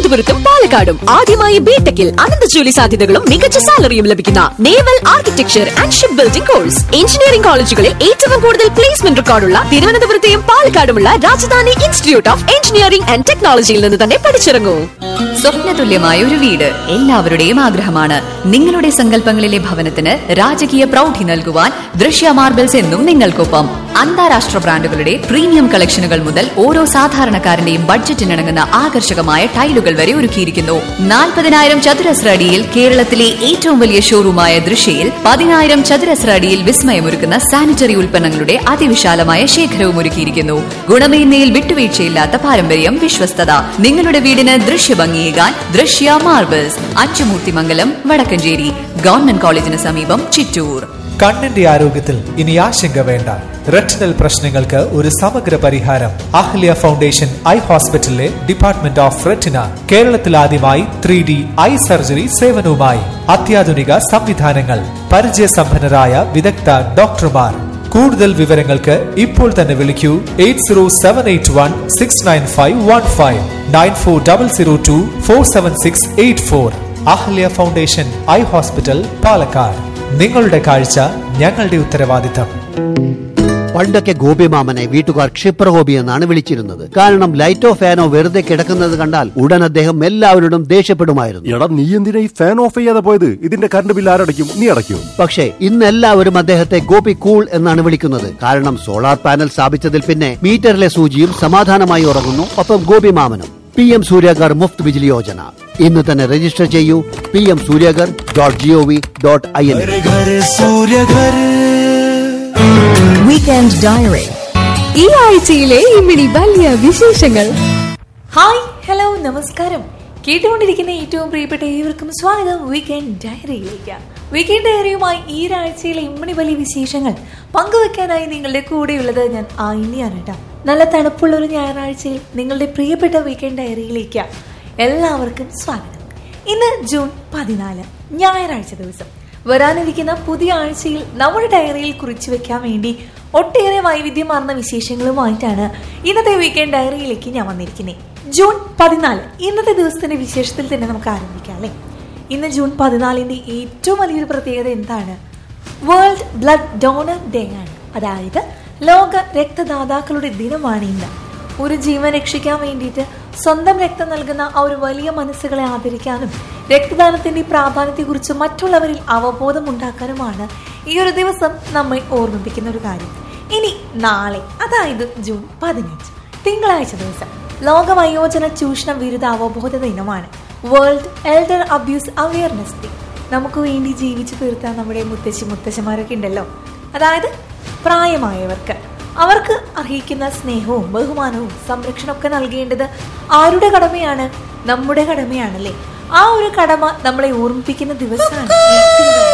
തിരുവനന്തപുരത്തും പാലക്കാടും ആദ്യമായി ബിടെക്കിൽ അനന്ത ജോലി സാധ്യതകളും മികച്ച സാലറിയും ലഭിക്കുന്ന naval architecture and ship building course engineering കോളേജുകളിൽ ഏറ്റവും കൂടുതൽ പ്ലേസ്മെന്റ് റെക്കോർഡുള്ള തിരുവനന്തപുരത്തെയും പാലക്കാടുമുള്ള Rajadhani institute of engineering and ടെക്നോളജിയിൽ നിന്ന് തന്നെ പഠിച്ചിറങ്ങൂ സ്വപ്നതുല്യമായ ഒരു വീട് എല്ലാവരുടെയും ആഗ്രഹമാണ് നിങ്ങളുടെ സങ്കല്പങ്ങളിലെ ഭവനത്തിന് രാജകീയ പ്രൗഢി നൽകുവാൻ ദൃശ്യ മാർബിൾസ് എന്നും നിങ്ങൾക്കൊപ്പം അന്താരാഷ്ട്ര ബ്രാൻഡുകളുടെ പ്രീമിയം കളക്ഷനുകൾ മുതൽ ഓരോ സാധാരണക്കാരന്റെയും ബഡ്ജറ്റിനിണങ്ങുന്ന ആകർഷകമായ ടൈലുകൾ വരെ ഒരുക്കിയിരിക്കുന്നു നാൽപ്പതിനായിരം ചതുരശ്ര അടിയിൽ കേരളത്തിലെ ഏറ്റവും വലിയ ഷോറൂമായ ദൃശ്യയിൽ പതിനായിരം ചതുരശ്ര അടിയിൽ വിസ്മയമൊരുക്കുന്ന സാനിറ്ററി ഉൽപ്പന്നങ്ങളുടെ അതിവിശാലമായ ശേഖരവും ഒരുക്കിയിരിക്കുന്നു ഗുണമേന്മയിൽ വിട്ടുവീഴ്ചയില്ലാത്ത പാരമ്പര്യം വിശ്വസ്തത നിങ്ങളുടെ വീടിന് ദൃശ്യഭംഗിയേകാൻ ദൃശ്യ മാർബിൾസ് അച്ചുമൂർത്തിമംഗലം വടക്കഞ്ചേരി ഗവൺമെന്റ് കോളേജിന് സമീപം ചിറ്റൂർ കണ്ണിന്റെ ആരോഗ്യത്തിൽ ഇനി ആശങ്ക വേണ്ട റെറ്റിനൽ പ്രശ്നങ്ങൾക്ക് ഒരു സമഗ്ര പരിഹാരം അഹ്ല്യ ഫൗണ്ടേഷൻ ഐ ഹോസ്പിറ്റലിലെ ഡിപ്പാർട്ട്മെന്റ് ഓഫ് റെറ്റിന കേരളത്തിൽ ആദ്യമായി ത്രീ ഡി ഐ സർജറി സേവനവുമായി അത്യാധുനിക സംവിധാനങ്ങൾ പരിചയസമ്പന്നരായ വിദഗ്ധ ഡോക്ടർമാർ കൂടുതൽ വിവരങ്ങൾക്ക് ഇപ്പോൾ തന്നെ വിളിക്കൂ eight zero seven eight one six nine five one five nine four double zero two four seven six eight four Ahalia foundation eye hospital Palakkad നിങ്ങളുടെ കാഴ്ച ഞങ്ങളുടെ ഉത്തരവാദിത്തം പണ്ടൊക്കെ ഗോപിമാമനെ വീട്ടുകാർ ക്ഷിപ്രഗോപി എന്നാണ് വിളിച്ചിരുന്നത് കാരണം ലൈറ്റോ ഫാനോ വെറുതെ കിടക്കുന്നത് കണ്ടാൽ ഉടൻ അദ്ദേഹം എല്ലാവരോടും ദേഷ്യപ്പെടുമായിരുന്നു എടാ നീ എന്തിനാ ഈ ഫാൻ ഓഫ് ചെയ്യാതെ പോയത് ഇതിന്റെ കറണ്ട് ബില്ല് ആരടയ്ക്കും നീ അടയ്ക്കും പക്ഷേ ഇന്ന് എല്ലാവരും അദ്ദേഹത്തെ ഗോപി കൂൾ എന്നാണ് വിളിക്കുന്നത് കാരണം സോളാർ പാനൽ സ്ഥാപിച്ചതിൽ പിന്നെ മീറ്ററിലെ സൂചിയും സമാധാനമായി ഉറങ്ങുന്നു ഒപ്പം ഗോപിമാമനും പി എം സൂര്യഗർ മുഫ്ത് ബിജിലി യോജന ഇന്ന് തന്നെ രജിസ്റ്റർ ചെയ്യൂ P M Surya Ghar dot G O V dot I N weekend diary ഈ ആഴ്ചയിലെ ഇമ്മിണി വലിയ വിശേഷങ്ങൾ ഹായ് ഹലോ നമസ്കാരം കേട്ടുകൊണ്ടിരിക്കുന്ന ഏറ്റവും പ്രിയപ്പെട്ട ഏവർക്കും സ്വാഗതം വീക്കെൻഡ് ഡയറിയിലേക്ക് വീക്കെൻഡ് ഡയറിയുമായി ഈ ഒരാഴ്ചയിലെ ഇമ്മണി വലിയ വിശേഷങ്ങൾ പങ്കുവെക്കാനായി നിങ്ങളുടെ കൂടെയുള്ളത് ഞാൻ ആയിനിയാണ് കേട്ടോ നല്ല തണുപ്പുള്ള ഒരു ഞായറാഴ്ചയിൽ നിങ്ങളുടെ പ്രിയപ്പെട്ട വീക്കെൻഡ് ഡയറിയിലേക്ക് എല്ലാവർക്കും സ്വാഗതം ഇന്ന് ജൂൺ പതിനാല് ഞായറാഴ്ച ദിവസം വരാനിരിക്കുന്ന പുതിയ ആഴ്ചയിൽ നമ്മുടെ ഡയറിയിൽ കുറിച്ചു വെക്കാൻ വേണ്ടി ഒട്ടേറെ വൈവിധ്യമാർന്ന വിശേഷങ്ങളുമായിട്ടാണ് ഇന്നത്തെ വീക്കെൻഡ് ഡയറിയിലേക്ക് ഞാൻ വന്നിരിക്കുന്നത് ജൂൺ പതിനാല് ഇന്നത്തെ ദിവസത്തിന്റെ വിശേഷത്തിൽ തന്നെ നമുക്ക് ആരംഭിക്കാം അല്ലേ ഇന്ന് ജൂൺ പതിനാലിന്റെ ഏറ്റവും വലിയൊരു പ്രത്യേകത എന്താണ് വേൾഡ് ബ്ലഡ് ഡോണർ ഡേ ആണ് അതായത് ലോക രക്തദാതാക്കളുടെ ദിനമാണ് ഇന്ന് ഒരു ജീവൻ രക്ഷിക്കാൻ വേണ്ടിയിട്ട് സ്വന്തം രക്തം നൽകുന്ന ആ ഒരു വലിയ മനസ്സുകളെ ആദരിക്കാനും രക്തദാനത്തിന്റെ പ്രാധാന്യത്തെക്കുറിച്ച് മറ്റുള്ളവരിൽ അവബോധം ഉണ്ടാക്കാനുമാണ് ഈ ഒരു ദിവസം നമ്മെ ഓർമ്മിപ്പിക്കുന്ന ഒരു കാര്യം ഇനി നാളെ അതായത് ജൂൺ പതിനഞ്ച് തിങ്കളാഴ്ച ദിവസം ലോക വയോജന ചൂഷണ വിരുദ്ധ അവബോധ ദിനമാണ് world elder abuse awareness day നമുക്ക് വേണ്ടി ജീവിച്ചു തീർത്ത നമ്മുടെ മുത്തശ്ശി മുത്തശ്ശന്മാരൊക്കെ ഉണ്ടല്ലോ അതായത് പ്രായമായവർക്ക് അവർക്ക് അർഹിക്കുന്ന സ്നേഹവും ബഹുമാനവും സംരക്ഷണമൊക്കെ നൽകേണ്ടത് ആരുടെ കടമയാണ് നമ്മുടെ കടമയാണല്ലേ ആ ഒരു കടമ നമ്മളെ ഓർമ്മിപ്പിക്കുന്ന ദിവസമാണ് ഈ തിങ്കളാഴ്ച.